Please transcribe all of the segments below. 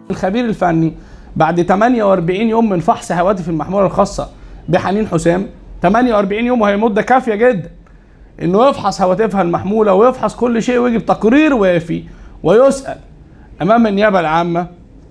الخبير الفني بعد 48 يوم من فحص هواتف المحموله الخاصه بحنين حسام 48 يوم وهي مده كافيه جدا انه يفحص هواتفها المحموله ويفحص كل شيء ويجيب تقرير وافي ويسال امام النيابه العامه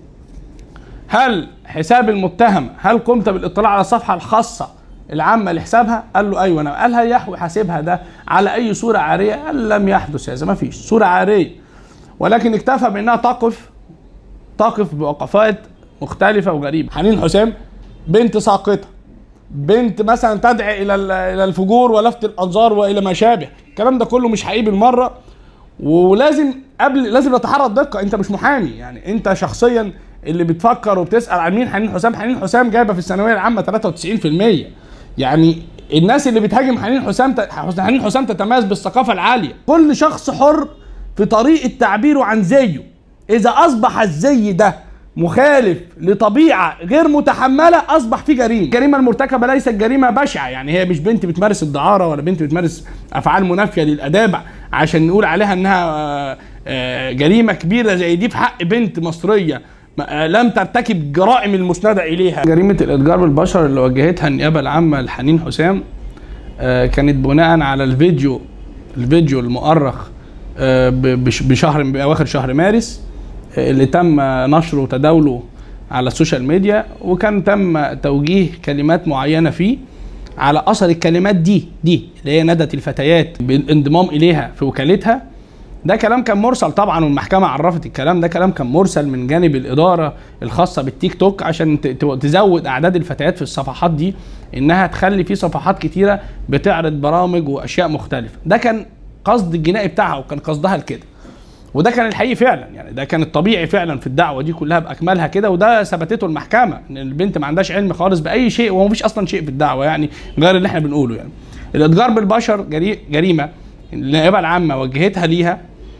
هل حساب المتهم هل قمت بالاطلاع على الصفحه الخاصه العامه لحسابها؟ قال له ايوه انا قال هل يحوي حاسبها ده على اي صوره عاريه؟ قال لم يحدث هذا ما فيش صوره عاريه ولكن اكتفى بانها تقف تقف بوقفات مختلفه وغريبه حنين حسام بنت ساقطه بنت مثلا تدعي الى الى الفجور ولفت الانظار والى ما شابه الكلام ده كله مش حقيقي بالمره ولازم قبل لازم نتحرى الدقه انت مش محامي يعني انت شخصيا اللي بتفكر وبتسال عن مين حنين حسام حنين حسام جايبه في الثانويه العامه 93% يعني الناس اللي بتهاجم حنين حسام ت... حنين حسام تتميز بالثقافه العاليه كل شخص حر في طريقه تعبيره عن زيه اذا اصبح الزي ده مخالف لطبيعه غير متحمله اصبح في جريمه الجريمه المرتكبه ليست جريمه بشعه يعني هي مش بنت بتمارس الدعاره ولا بنت بتمارس افعال منافيه للاداب عشان نقول عليها انها آه، آه، جريمه كبيره زي دي في حق بنت مصريه ما- آه، لم ترتكب جرائم المسنده اليها جريمه الاتجار بالبشر اللي وجهتها النيابه العامه لحنين حسام آه، كانت بناء على الفيديو الفيديو المؤرخ آه، ب- بش- بشهر باواخر شهر مارس آه، اللي تم نشره وتداوله على السوشيال ميديا وكان تم توجيه كلمات معينه فيه على اثر الكلمات دي دي اللي هي ندت الفتيات بالانضمام اليها في وكالتها ده كلام كان مرسل طبعا والمحكمه عرفت الكلام ده كلام كان مرسل من جانب الاداره الخاصه بالتيك توك عشان ت- ت- تزود اعداد الفتيات في الصفحات دي انها تخلي في صفحات كتيره بتعرض برامج واشياء مختلفه ده كان قصد الجنائي بتاعها وكان قصدها لكده وده كان الحقيقي فعلا يعني ده كان الطبيعي فعلا في الدعوه دي كلها باكملها كده وده ثبتته المحكمه ان البنت ما عندهاش علم خالص باي شيء وما فيش اصلا شيء في الدعوه يعني غير اللي احنا بنقوله يعني الاتجار بالبشر جري جريمه النيابه العامه وجهتها ليها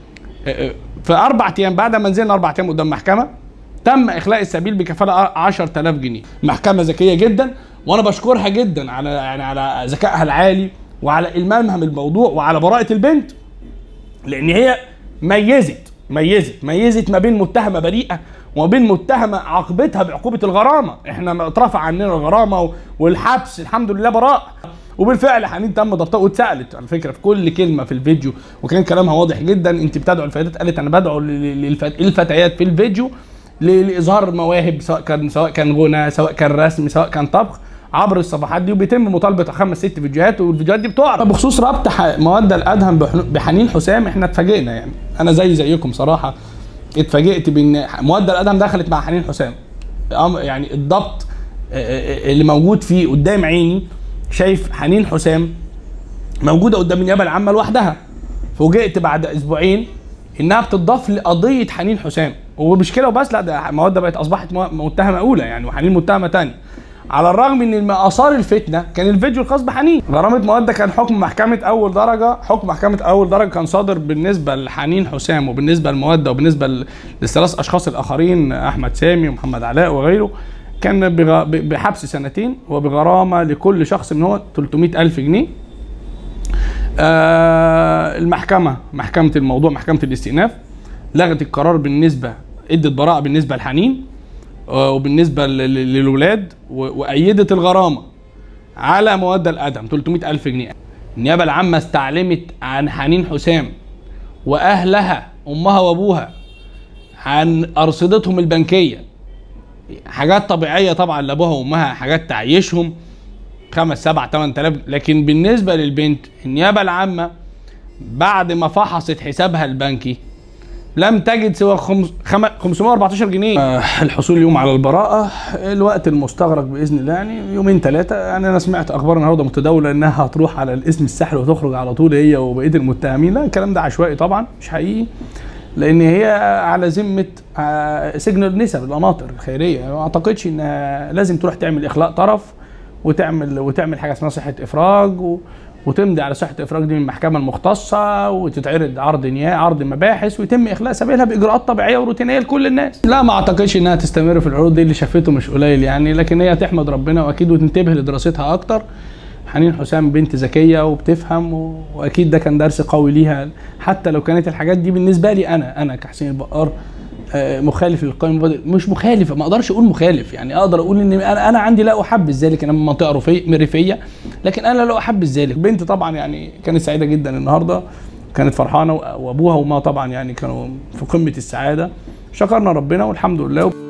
في اربع ايام بعد ما نزلنا اربع ايام قدام محكمه تم اخلاء السبيل بكفاله 10000 جنيه محكمه ذكيه جدا وانا بشكرها جدا على يعني على ذكائها العالي وعلى المامها من الموضوع وعلى براءه البنت لان هي ميزت ميزت ميزت ما بين متهمه بريئه وما بين متهمه عاقبتها بعقوبه الغرامه احنا ما اترفع عننا الغرامه و- والحبس الحمد لله براء وبالفعل حنين تم ضبطها واتسالت على فكره في كل كلمه في الفيديو وكان كلامها واضح جدا انت بتدعو الفتيات قالت انا بدعو لل- للفت- الفتيات في الفيديو ل- لاظهار مواهب سواء كان سواء كان غنى سواء كان رسم سواء كان طبخ عبر الصفحات دي وبيتم مطالبه خمس ست فيديوهات والفيديوهات دي بتعرض بخصوص ربط ح- مواد الادهم بحن- بحنين حسام احنا اتفاجئنا يعني انا زي زيكم صراحه اتفاجئت بان مواد الادهم دخلت مع حنين حسام أم- يعني الضبط آه، آه، اللي موجود فيه قدام عيني شايف حنين حسام موجوده قدام النيابه العامه لوحدها فوجئت بعد اسبوعين انها بتضاف لقضيه حنين حسام ومش كده وبس لا ده مواد بقت اصبحت مو- متهمه اولى يعني وحنين متهمه ثانيه على الرغم ان من اثار الفتنه كان الفيديو الخاص بحنين غرامه مواد كان حكم محكمه اول درجه حكم محكمه اول درجه كان صادر بالنسبه لحنين حسام وبالنسبه لموده وبالنسبه ل- للثلاث اشخاص الاخرين احمد سامي ومحمد علاء وغيره كان بغ- ب- بحبس سنتين وبغرامه لكل شخص من هو 300 الف جنيه آه المحكمة محكمة الموضوع محكمة الاستئناف لغت القرار بالنسبة ادت براءة بالنسبة لحنين آه وبالنسبة ل- ل- للولاد و- وأيدت الغرامة على مواد الأدم 300 ألف جنيه النيابة العامة استعلمت عن حنين حسام وأهلها أمها وأبوها عن أرصدتهم البنكية حاجات طبيعية طبعا لأبوها وأمها حاجات تعيشهم خمس سبع تمن تلاف لكن بالنسبة للبنت النيابة العامة بعد ما فحصت حسابها البنكي لم تجد سوى خمس خم... 514 جنيه آه الحصول اليوم على البراءة الوقت المستغرق بإذن الله يعني يومين ثلاثة يعني أنا سمعت أخبار النهاردة متداولة إنها هتروح على الاسم السحري وتخرج على طول هي وبقية المتهمين لا الكلام ده عشوائي طبعا مش حقيقي لان هي على ذمه آه، سجن النسب القناطر الخيريه ما اعتقدش انها لازم تروح تعمل اخلاء طرف وتعمل وتعمل حاجه اسمها صحه افراج و وتمضي على صحه افراج دي من المحكمه المختصه وتتعرض عرض نيابه عرض مباحث ويتم اخلاء سبيلها باجراءات طبيعيه وروتينيه لكل الناس لا ما اعتقدش انها تستمر في العروض دي اللي شافته مش قليل يعني لكن هي تحمد ربنا واكيد وتنتبه لدراستها اكتر حنين حسام بنت ذكيه وبتفهم و... واكيد ده كان درس قوي ليها حتى لو كانت الحاجات دي بالنسبه لي انا انا كحسين البقار آه، مخالف للقائمه المبادئ مش مخالف ما اقدرش اقول مخالف يعني اقدر اقول ان انا انا عندي لا احبذ ذلك انا من منطقه رفي- ريفيه لكن انا لا احبذ ذلك بنتي طبعا يعني كانت سعيده جدا النهارده كانت فرحانه وابوها وامها طبعا يعني كانوا في قمه السعاده شكرنا ربنا والحمد لله